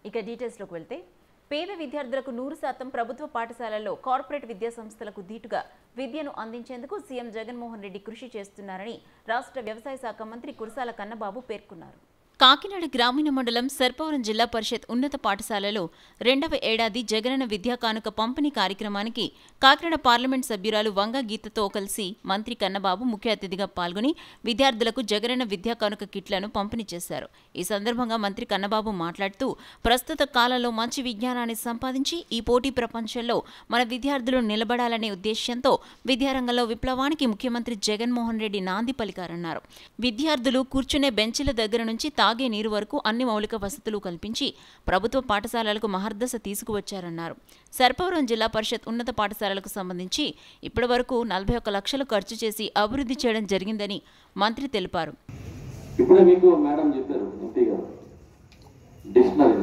ఇక డీటెయిల్స్లోకి వెళ్తే పేద విద్యార్థులకు నూరు శాతం ప్రభుత్వ పాఠశాలల్లో కార్పొరేట్ విద్యా సంస్థలకు ధీటుగా విద్యను అందించేందుకు సీఎం జగన్మోహన్ రెడ్డి కృషి చేస్తున్నారని రాష్ట్ర వ్యవసాయ శాఖ మంత్రి కురసాల కన్నబాబు పేర్కొన్నారు కాకినాడ గ్రామీణ మండలం సర్పవరం జిల్లా పరిషత్ ఉన్నత పాఠశాలలో రెండవ ఏడాది జగనన్న విద్యా కానుక పంపిణీ కార్యక్రమానికి కాకినాడ పార్లమెంట్ సభ్యురాలు వంగ గీతతో కలిసి మంత్రి కన్నబాబు ముఖ్య అతిథిగా పాల్గొని విద్యార్థులకు జగనన్న విద్యా కానుక కిట్లను పంపిణీ చేశారు ఈ సందర్భంగా మంత్రి కన్నబాబు మాట్లాడుతూ ప్రస్తుత కాలంలో మంచి విజ్ఞానాన్ని సంపాదించి ఈ పోటీ ప్రపంచంలో మన విద్యార్థులు నిలబడాలనే ఉద్దేశ్యంతో విద్యారంగంలో విప్లవానికి ముఖ్యమంత్రి జగన్మోహన్ రెడ్డి నాంది పలికారన్నారు విద్యార్థులు కూర్చునే బెంచీల దగ్గర నుంచి తాగే నీరు వరకు అన్ని మౌలిక వసతులు కల్పించి ప్రభుత్వ పాఠశాలలకు మహర్దశ తీసుకువచ్చారన్నారు సర్పవరం జిల్లా పరిషత్ ఉన్నత పాఠశాలలకు సంబంధించి ఇప్పటి వరకు నలభై ఒక్క లక్షలు ఖర్చు చేసి అభివృద్ధి చేయడం జరిగిందని మంత్రి తెలిపారు ఇప్పుడే మీకు మేడం చెప్పారు ఎంపీ గారు డిక్షనరీ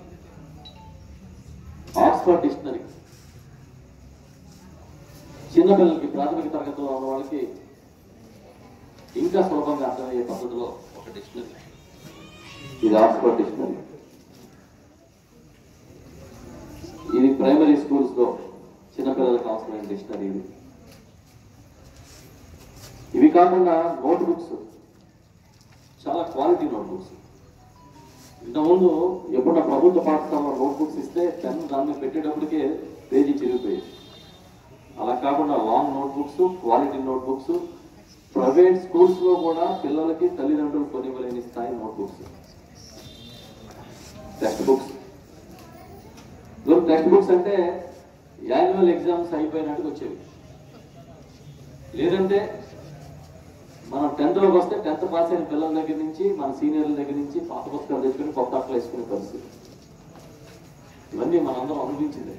ఆక్స్ఫర్డ్ డిక్షనరీ చిన్నపిల్లలకి ప్రాథమిక తరగతిలో ఉన్న వాళ్ళకి ఇంకా సులభంగా అర్థమయ్యే పద్ధతిలో ఒక డిక్షనరీ ఇది ఆక్స్ఫర్డ్ డిక్షనరీ ఇది ప్రైమరీ స్కూల్స్ లో చిన్నపిల్లలకు అవసరమైన డిక్షనరీ ఇది ఇవి కాకుండా నోట్ బుక్స్ చాలా క్వాలిటీ నోట్బుక్స్ ఇంతకుముందు ఎప్పుడన్నా ప్రభుత్వ పాఠశాలలో నోట్బుక్స్ ఇస్తే పెన్ దాన్ని పెట్టేటప్పటికే పేజీ చిరిగిపోయేది అలా కాకుండా long notebooks quality notebooks private schools లో కూడా పిల్లలకి తల్లిదండ్రులు కొనివ్వలేని స్థాయి notebooks textbooks textbooks అంటే యాన్యువల్ ఎగ్జామ్స్ అయిపోయినట్టుగా వచ్చేవి లేదంటే మనం టెన్త్ లోకి వస్తే టెన్త్ పాస్ అయిన పిల్లల దగ్గర నుంచి మన సీనియర్ల దగ్గర నుంచి పాత పుస్తకాలు తెచ్చుకుని కొత్త అట్లు వేసుకునే పరిస్థితి ఇవన్నీ మనందరం అనుభవించింది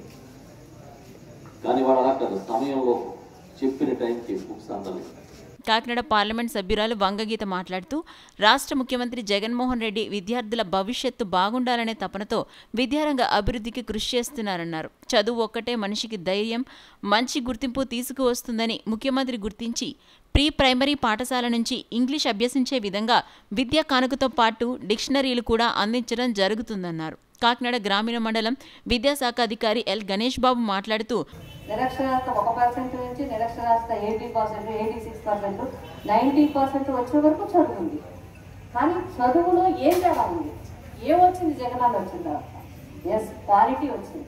కానీ వాడు అలా కాదు సమయంలో చెప్పిన టైంకి బుక్స్ అందలేదు కాకినాడ పార్లమెంట్ సభ్యురాలు వంగగీత మాట్లాడుతూ రాష్ట్ర ముఖ్యమంత్రి జగన్మోహన్ రెడ్డి విద్యార్థుల భవిష్యత్తు బాగుండాలనే తపనతో విద్యారంగ అభివృద్ధికి కృషి చేస్తున్నారన్నారు చదువు ఒక్కటే మనిషికి ధైర్యం మంచి గుర్తింపు తీసుకువస్తుందని ముఖ్యమంత్రి గుర్తించి ప్రీ ప్రైమరీ పాఠశాల నుంచి ఇంగ్లీష్ అభ్యసించే విధంగా విద్యా కానుకతో పాటు డిక్షనరీలు కూడా అందించడం జరుగుతుందన్నారు కాకినాడ గ్రామీణ మండలం విద్యాశాఖ అధికారి ఎల్ గణేష్ బాబు మాట్లాడుతూ నిరక్షరాస్యత ఒక పర్సెంట్ నుంచి నిరక్షరాస్యత eighty percent eighty six percent ninety percent వచ్చే వరకు చదువుంది కానీ చదువులో ఏం తేడా ఉంది ఏం వచ్చింది జగనాన్ని వచ్చిన తర్వాత ఎస్ క్వాలిటీ వచ్చింది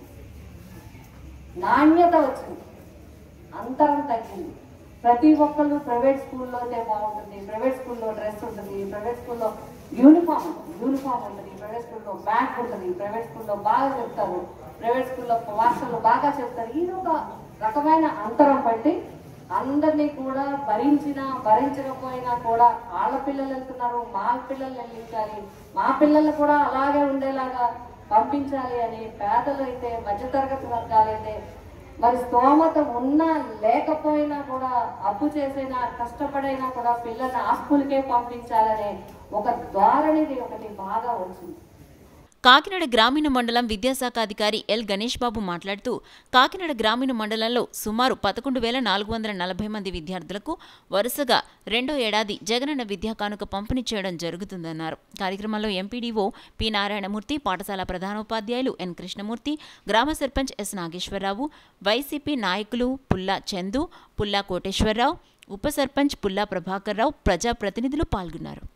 నాణ్యత వచ్చింది అంతరం తగ్గింది ప్రతి ఒక్కళ్ళు ప్రైవేట్ స్కూల్లో అయితే బాగుంటుంది ప్రైవేట్ స్కూల్లో డ్రెస్ ఉంటుంది ప్రైవేట్ స్కూల్లో యూనిఫామ్ యూనిఫామ్ ఉంటుంది ప్రైవేట్ స్కూల్లో బ్యాగ్ ఉంటుంది ప్రైవేట్ స్కూల్లో బాగా చెప్తారు ప్రైవేట్ స్కూల్లో మాస్టర్లు బాగా చెప్తారు ఇది ఒక రకమైన అంతరం బట్టి అందరినీ కూడా భరించినా భరించకపోయినా కూడా వాళ్ళ పిల్లలు వెళ్తున్నారు మా పిల్లలు వెళ్ళించాలి మా పిల్లలు కూడా అలాగే ఉండేలాగా పంపించాలి అని పేదలు అయితే మధ్యతరగతి వర్గాలైతే మరి స్తోమత ఉన్నా లేకపోయినా కూడా అప్పు చేసైనా కష్టపడైనా కూడా పిల్లల్ని ఆ స్కూల్కే పంపించాలనే ఒక ధోరణిది ఒకటి బాగా వచ్చింది కాకినాడ గ్రామీణ మండలం విద్యాశాఖ అధికారి ఎల్ గణేష్ బాబు మాట్లాడుతూ కాకినాడ గ్రామీణ మండలంలో సుమారు పదకొండు వేల నాలుగు వందల నలభై మంది విద్యార్థులకు వరుసగా రెండో ఏడాది జగనన్న విద్యా కానుక పంపిణీ చేయడం జరుగుతుందన్నారు కార్యక్రమంలో ఎంపీడీఓ పి నారాయణమూర్తి పాఠశాల ప్రధానోపాధ్యాయులు ఎన్ కృష్ణమూర్తి గ్రామ సర్పంచ్ ఎస్ నాగేశ్వరరావు వైసీపీ నాయకులు పుల్లా చందు పుల్లా కోటేశ్వరరావు ఉప సర్పంచ్ పుల్లా ప్రభాకర్ రావు ప్రజాప్రతినిధులు పాల్గొన్నారు